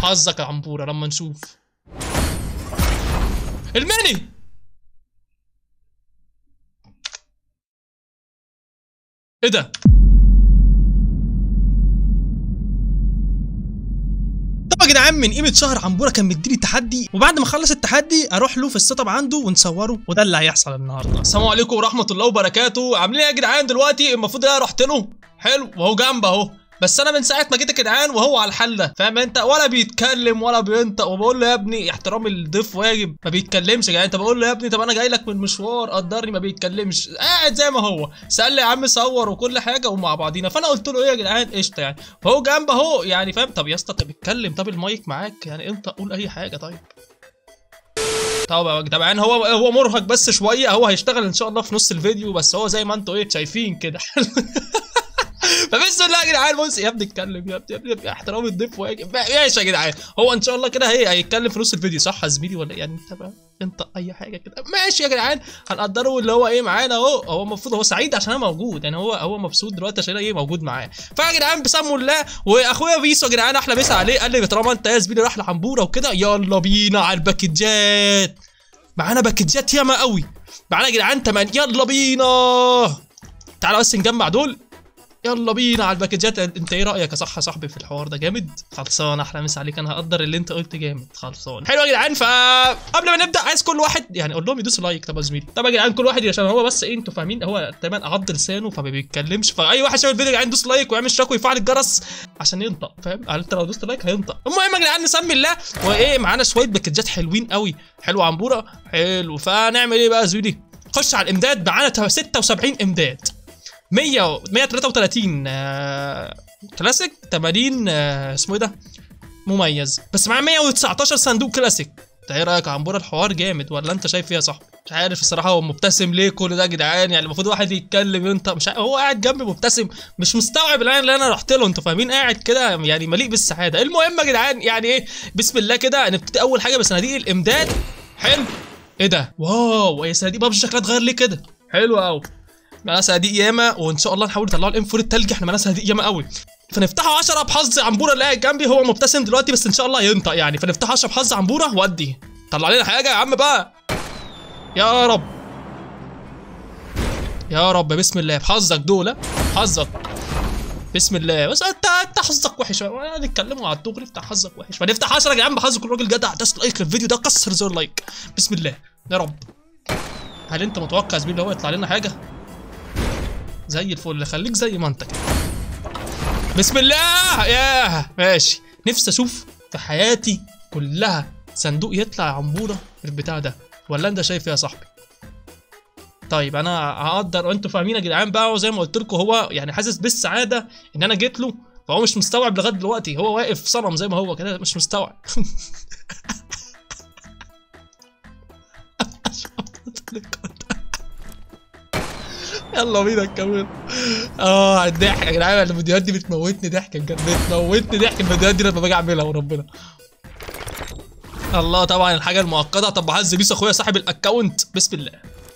حظك يا عنبوره لما نشوف المني ايه ده طب يا جدعان من قيمه شهر عنبوره كان مديني تحدي وبعد ما اخلص التحدي اروح له في السيت اب عنده ونصوره وده اللي هيحصل النهارده السلام عليكم ورحمه الله وبركاته عاملين ايه يا جدعان دلوقتي المفروض انا رحت له حلو وهو جنب اهو بس انا من ساعه ما جيت يا جدعان وهو على الحل ده فاهم انت ولا بيتكلم ولا بينطق وبقول له يا ابني احترام الضيف واجب ما بيتكلمش يا جدعان انت بقول له يا ابني طب انا جاي لك من مشوار قدرني ما بيتكلمش قاعد زي ما هو سال لي يا عم صور وكل حاجه ومع بعضينا فانا قلت له ايه يا جدعان قشطه يعني فهو جنب اهو يعني فاهم طب يا اسطى طب اتكلم طب المايك معاك يعني انت قول اي حاجه طيب طب يا جدعان هو هو مرهق بس شويه هو هيشتغل ان شاء الله في نص الفيديو بس هو زي ما انتوا ايه شايفين كده فبسم الله يا جدعان بص يا ابني اتكلم يا ابني يا ابني, يا ابني احترام الضيف واجب ماشي يا جدعان هو ان شاء الله كده هي هيتكلم في نص الفيديو صح يا زميلي ولا يعني انت بقى انت اي حاجه كده ماشي يا جدعان هنقدره اللي هو ايه معانا اهو هو المفروض هو سعيد عشان انا موجود يعني هو هو مبسوط دلوقتي عشان انا ايه موجود معاه فيا جدعان بسم الله واخويا بيسو يا جدعان احلى مسا عليه قال لي طالما انت يا زميلي رايح لحنبوره وكده يلا بينا على الباكجات معانا باكجات ياما قوي معانا يا جدعان تمام يلا بينا تعالى بس نجمع دول يلا بينا على الباكجات انت ايه رايك يا صح يا صاحبي في الحوار ده جامد خلصان احلى مسا عليك انا هقدر اللي انت قلت جامد خلصان حلو يا جدعان فقبل ما نبدا عايز كل واحد يعني اقول لهم يدوسوا لايك طب يا زميلي طب يا جدعان كل واحد عشان هو بس ايه انتوا فاهمين هو تقريبا عض لسانه فما بيتكلمش فاي واحد شاف الفيديو يا جدعان دوس لايك ويعمل اشتراك ويفعل الجرس عشان ينطق فاهم يعني انت لو دوست لايك هينطق المهم يا جدعان نسمي الله وايه معانا شويه باكجات حلوين قوي حلو عنبوره حلو فنعمل ايه بقى يا زميلي خش على الامداد معانا 76 امداد 100 133 آه كلاسيك 80 آه اسمه ايه ده مميز بس معاه 119 صندوق كلاسيك انت ايه رايك يا عنبوره الحوار جامد ولا انت شايف ايه يا صاحبي مش عارف الصراحه هو مبتسم ليه كل ده يا جدعان يعني المفروض واحد يتكلم انت مش عارف هو قاعد جنبي مبتسم مش مستوعب العين اللي انا رحت له انتوا فاهمين قاعد كده يعني مليء بالسعاده المهم يا جدعان يعني ايه بسم الله كده نبتدي اول حاجه بصناديق الامداد حلو ايه ده واو ايه صناديق بابجي شكلها اتغير ليه كده حلو قوي معانا صناديق ياما وان شاء الله نحاول نطلعوا الام 4 التلج احنا معانا صناديق ياما قوي فنفتحوا 10 بحظ عنبوره اللي قاعد جنبي هو مبتسم دلوقتي بس ان شاء الله ينطق يعني فنفتحوا 10 بحظ عنبوره ودي طلع لنا حاجه يا عم بقى يا رب يا رب بسم الله بحظك دول حظك بسم الله بس انت انت حظك وحش نتكلموا على الدغري افتح حظك وحش فنفتح 10 يا جدعان بحظ كل راجل جدع داس لايك للفيديو ده كسر زر لايك بسم الله يا رب هل انت متوقع يا زميلي هو يطلع لنا حاجه زي الفل خليك زي ما انت كده بسم الله ياه ماشي نفسي اشوف في حياتي كلها صندوق يطلع عنبوره في البتاع ده ولا انت شايف ايه يا صاحبي طيب انا هقدر وانتوا فاهمين يا جدعان بقى وزي ما قلت لكم هو يعني حاسس بالسعاده ان انا جيت له فهو مش مستوعب لغايه دلوقتي هو واقف صنم زي ما هو كده مش مستوعب يلا بينا نكمل اه الضحك يا جدعان الفيديوهات دي بتموتني ضحك بجد بتموتني ضحك الفيديوهات دي لما باجي اعملها وربنا الله طبعا الحاجه المؤقته طب بعز بيس اخويا صاحب الاكونت بسم الله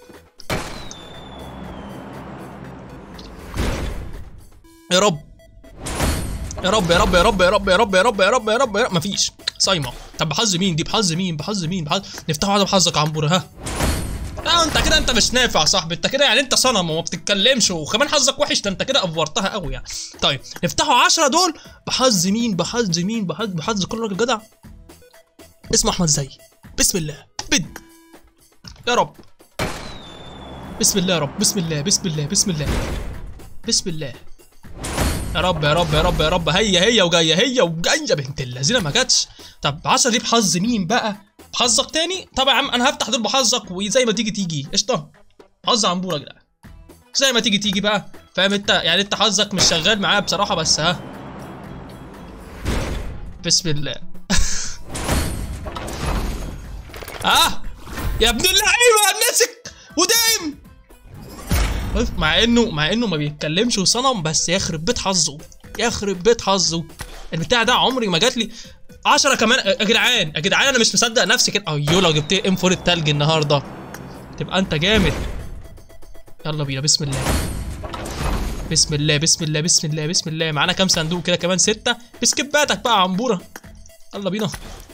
يا رب يا رب يا رب يا رب يا رب يا رب يا رب يا رب يا رب يا رب مفيش صايمه طب بحظ مين دي بحظ مين بحظ مين بحظ نفتحوا واحده بحظك عنبر ها لا انت كده انت مش نافع يا صاحبي انت كده يعني انت صنم وما بتتكلمش وكمان حظك وحش ده انت كده افورتها قوي يعني طيب نفتحوا 10 دول بحظ مين بحظ مين بحظ بحظ كل راجل جدع اسمه احمد زي بسم الله بد يا رب بسم الله يا رب بسم الله بسم الله بسم الله بسم الله يا رب يا رب يا رب يا رب هي هي وجايه هي وجايه بنت اللذينه ما جاتش طب 10 دي بحظ مين بقى بحظك تاني طب يا عم انا هفتح دول بحظك وزي ما تيجي تيجي قشطه حظ عنبوره يا جدعان زي ما تيجي تيجي بقى فاهم انت يعني انت حظك مش شغال معايا بصراحه بس ها بسم الله اه يا ابن اللعيبه نسك ودايم مع انه مع انه ما بيتكلمش وصنم بس يخرب بيت حظه يخرب بيت حظه البتاع ده عمري ما جات لي 10 كمان يا جدعان يا جدعان انا مش مصدق نفسي كده ايوه لو جبت لي ام 4 التلج النهارده تبقى انت جامد يلا بينا بسم الله بسم الله بسم الله بسم الله بسم الله معانا كام صندوق كده كمان ستة بسكباتك بقى يا عنبوره يلا بينا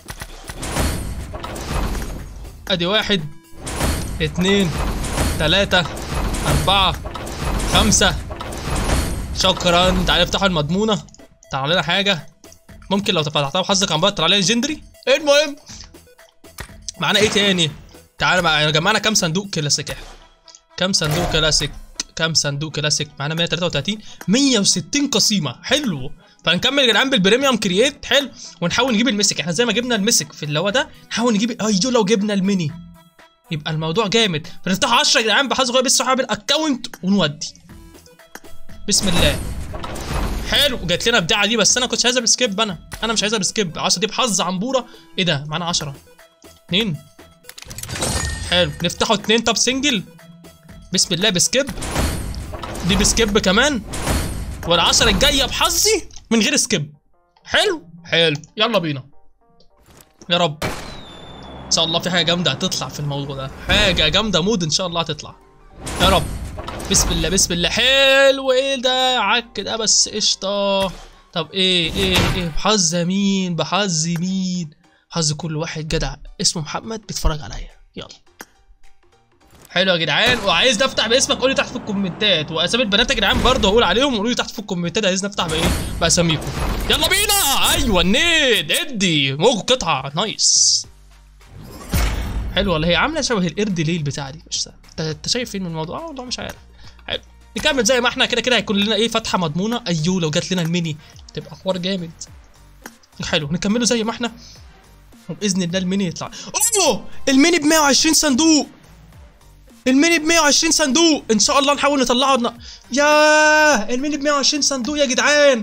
ادي واحد اتنين تلاتة أربعة خمسة شكرا تعالى افتحوا المضمونة طلع لنا حاجة ممكن لو فتحتها بحظك عن بقى طلع لنا ليجندري المهم معانا ايه تاني تعالى بقى جمعنا كام صندوق كلاسيك احنا كام صندوق كلاسيك كام صندوق كلاسيك معانا 133 160 قسيمه حلو فنكمل يا جدعان بالبريميوم كرييت حلو ونحاول نجيب المسك احنا زي ما جبنا المسك في اللي هو ده نحاول نجيب ايوه لو جبنا الميني يبقى الموضوع جامد فنفتح 10 يا جدعان بحظ غير بس صحاب الاكونت ونودي بسم الله حلو جات لنا البدعه دي بس انا كنتش عايزها بسكيب انا انا مش عايزها بسكيب 10 دي بحظ عنبوره ايه ده معانا 10 اتنين حلو نفتحوا اتنين طب سنجل بسم الله بسكيب دي بسكيب كمان والعشرة الجاية بحظي من غير سكيب حلو حلو يلا بينا يا رب ان شاء الله في حاجة جامدة هتطلع في الموضوع ده حاجة جامدة مود ان شاء الله هتطلع يا رب بسم الله بسم الله حلو ايه ده عك ده بس قشطة طب ايه ايه ايه بحظ مين بحظ مين حظ كل واحد جدع اسمه محمد بيتفرج عليا يلا حلو يا جدعان وعايز نفتح باسمك قولي تحت في الكومنتات واسامي البنات يا جدعان برضه هقول عليهم وقولوا لي تحت في الكومنتات عايز نفتح بايه باساميكم يلا بينا ايوه النيد ادي موج قطعه نايس حلو والله هي عامله شبه القرد ليه البتاعه دي مش سهل انت أنت شايف فين من الموضوع اه والله مش عارف حلو نكمل زي ما احنا كده كده هيكون لنا ايه فتحه مضمونه ايوه لو جات لنا الميني تبقى حوار جامد حلو نكمله زي ما احنا وباذن الله الميني يطلع اوه الميني ب 120 صندوق الميني ب 120 صندوق ان شاء الله نحاول نطلعه ن... ياه الميني ب 120 صندوق يا جدعان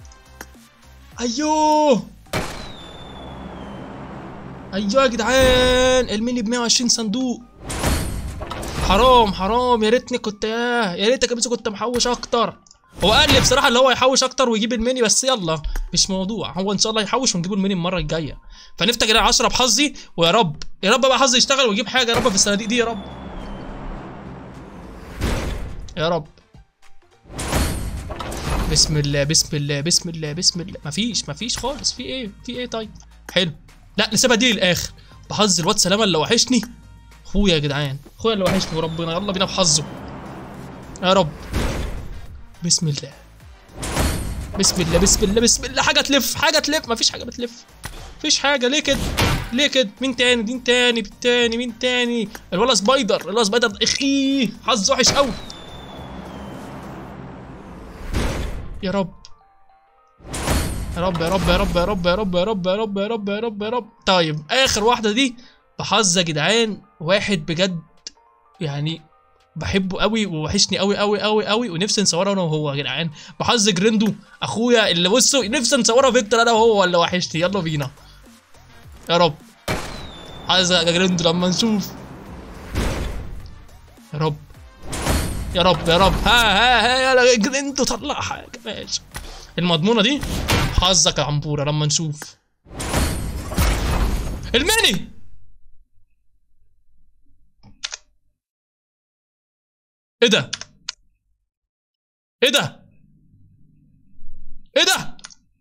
ايوه ايوه يا جدعان الميني ب 120 صندوق حرام حرام يا ريتني كنت ياه يا ريتك بس كنت محوش اكتر هو قال لي بصراحه اللي هو يحوش اكتر ويجيب الميني بس يلا مش موضوع هو ان شاء الله يحوش ونجيبه الميني المره الجايه فنفتح كده 10 بحظي ويا رب يا رب بقى حظي يشتغل ويجيب حاجه يا رب في الصناديق دي يا رب يا رب بسم الله بسم الله بسم الله بسم الله مفيش مفيش خالص في ايه في ايه طيب حلو لا نسيبها دي للاخر بحظ الواد سلامه اللي وحشني اخويا يا جدعان اخويا اللي وحشني وربنا يلا بينا بحظه يا رب بسم الله بسم الله بسم الله بسم الله حاجه تلف حاجه تلف مفيش حاجه بتلف مفيش حاجه ليه كده ليه كده مين تاني مين تاني مين تاني مين تاني الولا سبايدر الولا سبايدر ده اخي حظ وحش قوي يا رب يا رب يا رب يا رب يا رب يا رب يا رب يا رب يا رب يا رب يا رب طيب اخر واحده دي بحظ يا جدعان واحد بجد يعني بحبه قوي ووحشني قوي قوي قوي قوي ونفسي نصورها انا وهو يا جدعان بحظ جريندو اخويا اللي بصوا نفسي نصورها فيكتور انا وهو اللي وحشني يلا بينا يا رب عايز جريندو لما نشوف يا رب يا رب يا رب ها ها ها يلا جريندو طلع حاجه ماشي المضمونه دي حظك يا عمبوره لما نشوف الميني ايه ده ايه ده ايه ده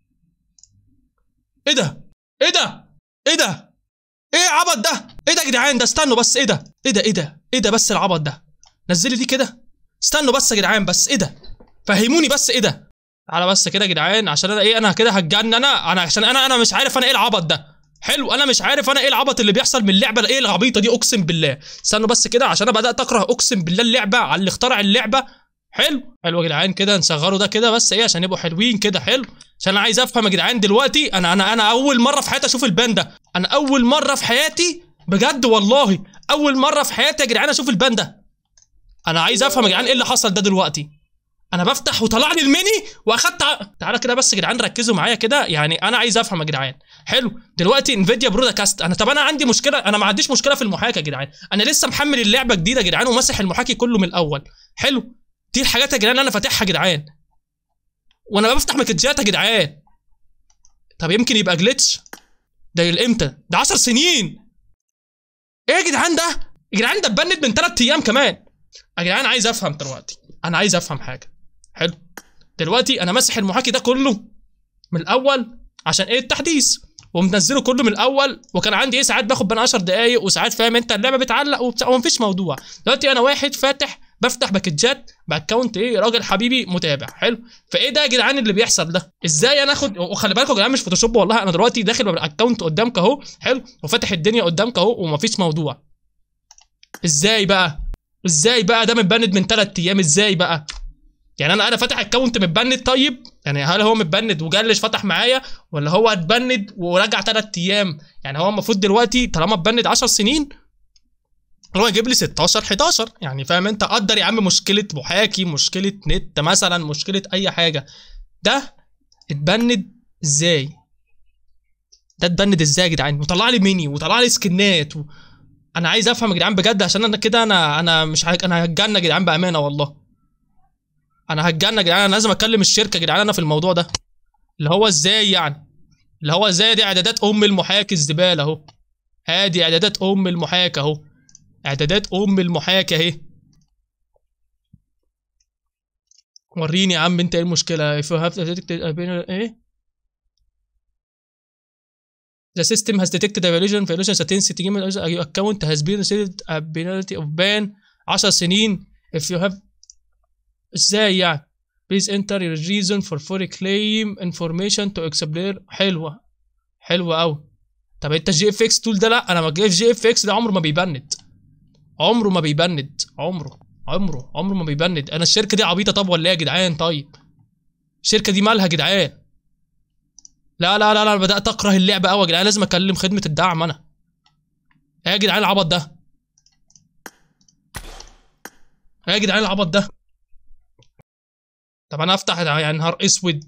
ايه ده ايه ده ايه ده ايه العبط ده ايه ده يا جدعان ده استنوا بس ايه ده ايه ده ايه ده ايه ده بس العبط ده نزلي دي كده استنوا بس يا جدعان بس ايه ده فهموني بس ايه ده تعالى بس كده يا جدعان عشان انا ايه انا كده هتجنن انا انا عشان انا انا مش عارف انا ايه العبط ده حلو انا مش عارف انا ايه العبط اللي بيحصل من اللعبه ايه العبيطه دي اقسم بالله استنوا بس كده عشان انا بدات اكره اقسم بالله اللعبه على اللي اخترع اللعبه حلو حلو يا جدعان كده نصغره ده كده بس ايه عشان يبقوا حلوين كده حلو عشان انا عايز افهم يا جدعان دلوقتي انا انا انا اول مره في حياتي اشوف البان ده انا اول مره في حياتي بجد والله اول مره في حياتي يا جدعان اشوف البان ده انا عايز افهم يا جدعان ايه اللي حصل ده دلوقتي انا بفتح وطلع لي الميني واخدت ع... تعالى كده بس يا جدعان ركزوا معايا كده يعني انا عايز افهم يا جدعان حلو دلوقتي انفيديا برودكاست انا طب انا عندي مشكله انا ما عنديش مشكله في المحاكي يا جدعان انا لسه محمل اللعبه جديده يا جدعان وماسح المحاكي كله من الاول حلو دي الحاجات يا جدعان اللي انا فاتحها يا جدعان وانا بفتح مكتجات يا جدعان طب يمكن يبقى جلitch ده امتى ده 10 سنين ايه يا جدعان ده يا جدعان ده اتبند من 3 ايام كمان يا جدعان عايز افهم دلوقتي انا عايز افهم حاجه حلو دلوقتي انا ماسح المحاكي ده كله من الاول عشان ايه التحديث ومنزله كله من الاول وكان عندي ايه ساعات باخد بين 10 دقايق وساعات فاهم انت اللعبه بتعلق وبتاع ومفيش موضوع دلوقتي انا واحد فاتح بفتح باكجات باكونت ايه راجل حبيبي متابع حلو فايه ده يا جدعان اللي بيحصل ده ازاي انا اخد وخلي بالكم يا جدعان مش فوتوشوب والله انا دلوقتي داخل بالاكونت قدامك اهو حلو وفاتح الدنيا قدامك اهو ومفيش موضوع ازاي بقى ازاي بقى ده متبند من 3 ايام ازاي بقى يعني انا انا فاتح اكونت متبند طيب يعني هل هو متبند وجلش فتح معايا ولا هو اتبند ورجع 3 ايام يعني هو المفروض دلوقتي طالما اتبند 10 سنين هو يجيب لي 16 11 يعني فاهم انت قدر يا عم مشكله محاكي مشكله نت مثلا مشكله اي حاجه ده اتبند ازاي ده اتبند ازاي يا جدعان وطلع لي ميني وطلع لي سكنات و... انا عايز افهم يا جدعان بجد عشان انا كده انا انا مش ع... انا هتجنن يا جدعان بامانه والله انا هتجنن يا جدعان انا لازم اكلم الشركه يا جدعان انا في الموضوع ده اللي هو ازاي يعني اللي هو ازاي دي اعدادات ام المحاكي الزباله اهو ادي اعدادات ام المحاكي اهو اعدادات ام المحاكي اهي وريني يا عم انت ايه المشكله if you have detected a ايه The system has detected a violation violation certain city game your account has been received a penalty of ban 10 سنين if you have ازاي يعني please enter your reason for for claim information to explain حلوه حلوه قوي طب انت الجي اف اكس تول ده لا انا ما جاي في جي اف اكس ده عمره ما بيبند عمره ما بيبند عمره عمره عمره ما بيبند انا الشركه دي عبيطه طب ولا ايه يا جدعان طيب الشركه دي مالها يا جدعان لا لا لا لا انا بدات اكره اللعبه قوي يا جدعان لازم اكلم خدمه الدعم انا ايه يا جدعان العبط ده ايه يا جدعان العبط ده طب انا افتح يعني نهار اسود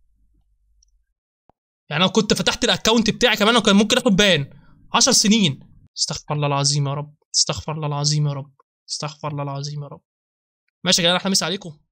يعني انا كنت فتحت الاكونت بتاعي كمان وكان ممكن اخد بان 10 سنين استغفر الله العظيم يا رب استغفر الله العظيم يا رب استغفر الله العظيم يا رب ماشي يا جدعان احنا مسا عليكم